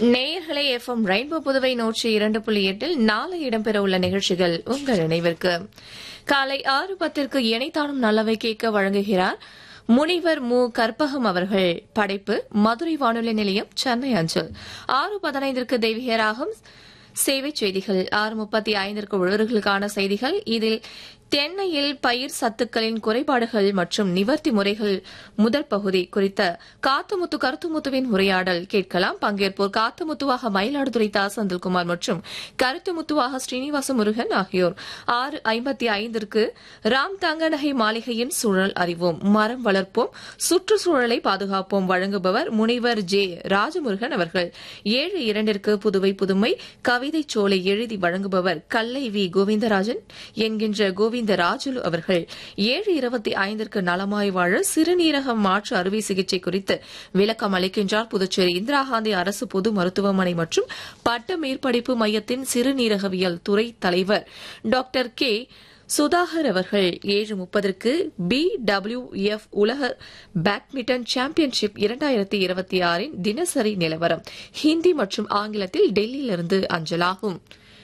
நேயர்களே FM rainbow Puduvai நூற்றி இரண்டு புள்ளி எட்டில் நாளை இடம்பெற உள்ள நிகழ்ச்சிகள் உங்கள் நினைவிற்கு காலை ஆறு பத்திற்கு இணைத்தானும் நல்லவை கேட்க வழங்குகிறார் முனிவர் மு கற்பகம் அவர்கள் படைப்பு மதுரை வானொலி நிலையம் சென்னை அஞ்சல் ஆறு பதினைந்திற்கு தெய்வீக ராகம் சேவை செய்திகள் ஆறு முப்பத்தி ஐந்திற்கு உழவர்களுக்கான செய்திகள் இதில் தென்னையில் பயிர் சத்துக்களின் குறைபாடுகள் மற்றும் நிவர்த்தி முறைகள் முதல் பகுதி குறித்த காத்துமுத்து கருத்துமுத்துவின் உரையாடல் கேட்கலாம் பங்கேற்போர் காத்துமுத்துவாக மயிலாடுதுறை தா செந்தில்குமார் மற்றும் கருத்துமுத்துவாக ஸ்ரீனிவாச முருகன் ஆகியோர் ஆறு ஐம்பத்தி ஐந்திற்கு ராம் தங்கநகை மாளிகையின் சூழல் அறிவோம் மரம் வளர்ப்போம் சுற்றுச்சூழலை பாதுகாப்போம் வழங்குபவர் முனைவர் ஜே ராஜமுருகன் அவர்கள் ஏழு இரண்டிற்கு புதுவை புதுமை கவிதை சோலை எழுதி வழங்குபவர் கல்லை வி கோவிந்தராஜன் என்கின்ற கோவிந்தராஜுலு அவர்கள் ஏழு இருபத்தி ஐந்திற்கு நலமாய் வாழ சிறுநீரக மாற்று அறுவை சிகிச்சை குறித்து விளக்கம் அளிக்கின்றார் புதுச்சேரி இந்திரா காந்தி அரசு பொது மருத்துவமனை மற்றும் பட்ட மேற்படிப்பு மையத்தின் சிறுநீரகவியல் துறை தலைவர் டாக்டர் கே சுதாகர் அவர்கள் ஏழு முப்பதற்கு பி டபிள்யூ எஃப் உலக பேட்மிண்டன் சாம்பியன்ஷிப் இரண்டாயிரத்தி இருபத்தி ஆறின் தினசரி நிலவரம் ஹிந்தி மற்றும் ஆங்கிலத்தில் டெல்லியிலிருந்து அஞ்சலாகும்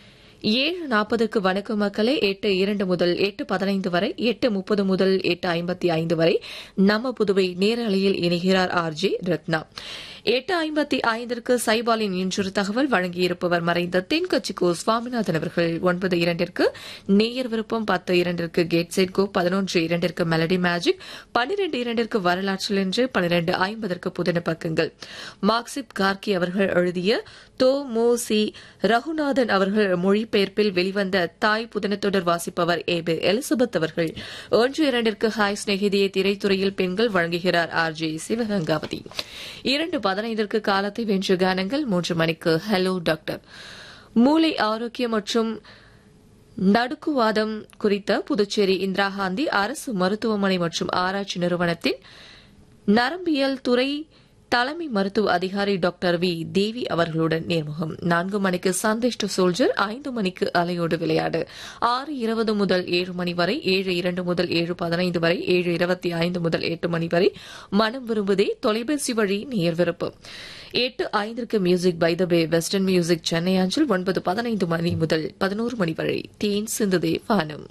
ஏழு நாற்பதுக்கு வணக்கம் மக்களே எட்டு இரண்டு முதல் எட்டு பதினைந்து வரை எட்டு முப்பது முதல் எட்டு ஐம்பத்தி ஐந்து வரை நம்ம புதுவை நேரலையில் இணைகிறார் ஆர் ஜே ரத்னா எட்டு ஐம்பத்தி ஐந்திற்கு சைபாலின் இன்றொரு தகவல் வழங்கியிருப்பவர் மறைந்த தென்கட்சிக்கோ சுவாமிநாதன் அவர்கள் ஒன்பது இரண்டிற்கு நேயர் விருப்பம் பத்து இரண்டிற்கு கேட் செட் கோ பதினொன்று இரண்டிற்கு மெலடி மேஜிக் பன்னிரண்டு இரண்டிற்கு வரலாற்றில் என்று பன்னிரண்டு ஐம்பதற்கு புதின பக்கங்கள் மார்க்சிப் கார்கி அவர்கள் எழுதிய தோ மோ சி ரகுநாதன் அவர்கள் மொழிபெயர்ப்பில் வெளிவந்த தாய் புதினத்தொடர் வாசிப்பவர் ஏ பி எலிசபெத் அவர்கள் ஒன்று இரண்டிற்கு ஹாய் ஸ்நேகிதியை திரைத்துறையில் பெண்கள் வழங்குகிறார் ஆர் ஜே சிவகங்காவதி இரண்டு பதினைந்திற்கு காலத்தை வென்ற கானங்கள் மூன்று மணிக்கு ஹலோ டாக்டர் மூளை ஆரோக்கியம் மற்றும் நடுக்குவாதம் குறித்த புதுச்சேரி இந்திரா காந்தி அரசு மருத்துவமனை மற்றும் ஆராய்ச்சி நிறுவனத்தின் நரம்பியல் துறை தலைமை மருத்துவ அதிகாரி டாக்டர் வி தேவி அவர்களுடன் நேர்முகம் நான்கு மணிக்கு சந்தேஷ் டு சோல்ஜர் ஐந்து மணிக்கு அலையோடு விளையாடு ஆறு இருபது முதல் ஏழு மணி வரை ஏழு இரண்டு முதல் ஏழு பதினைந்து வரை ஏழு இருபத்தி ஐந்து முதல் எட்டு மணி வரை மனம் விரும்புதே தொலைபேசி வழி நேர் விருப்பம் எட்டு ஐந்திற்கு music by the bay western music Chennai அஞ்சல் ஒன்பது பதினைந்து மணி முதல் பதினோரு மணி வரை தேன் சிந்துதே வானம்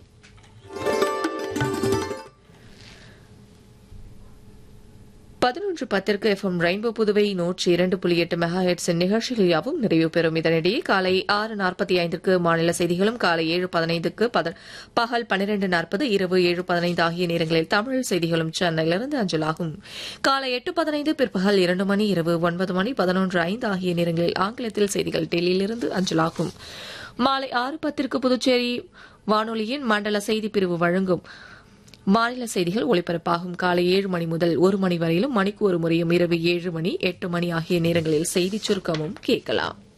பதினொன்று பத்திற்கு எஃப்எம் ரெயின்போ புதுவை நூற்றி இரண்டு புள்ளி எட்டு மெகா ஹெட்ஸின் நிகழ்ச்சிகள் யாவும் நிறைவு பெறும் இதனிடையே காலை ஆறு நாற்பத்தி ஐந்திற்கு மாநில செய்திகளும் காலை ஏழு பதினைந்துக்கு பகல் பன்னிரண்டு நாற்பது இரவு ஏழு பதினைந்து ஆகிய நேரங்களில் தமிழ் செய்திகளும் சென்னையிலிருந்து அஞ்சலாகும் காலை எட்டு பதினைந்து பிற்பகல் இரண்டு மணி இரவு ஒன்பது மணி பதினொன்று ஐந்து ஆகிய நேரங்களில் ஆங்கிலத்தில் செய்திகள் டெல்லியிலிருந்து அஞ்சலாகும் மாலை ஆறு பத்திற்கு புதுச்சேரி வானொலியின் மண்டல செய்தி பிரிவு வழங்கும் மாநில செய்திகள் ஒலிபரப்பாகும் காலை ஏழு மணி முதல் ஒரு மணி வரையிலும் மணிக்கு ஒரு முறையும் இரவு ஏழு மணி எட்டு மணி ஆகிய நேரங்களில் செய்திச் சுருக்கமும் கேட்கலாம்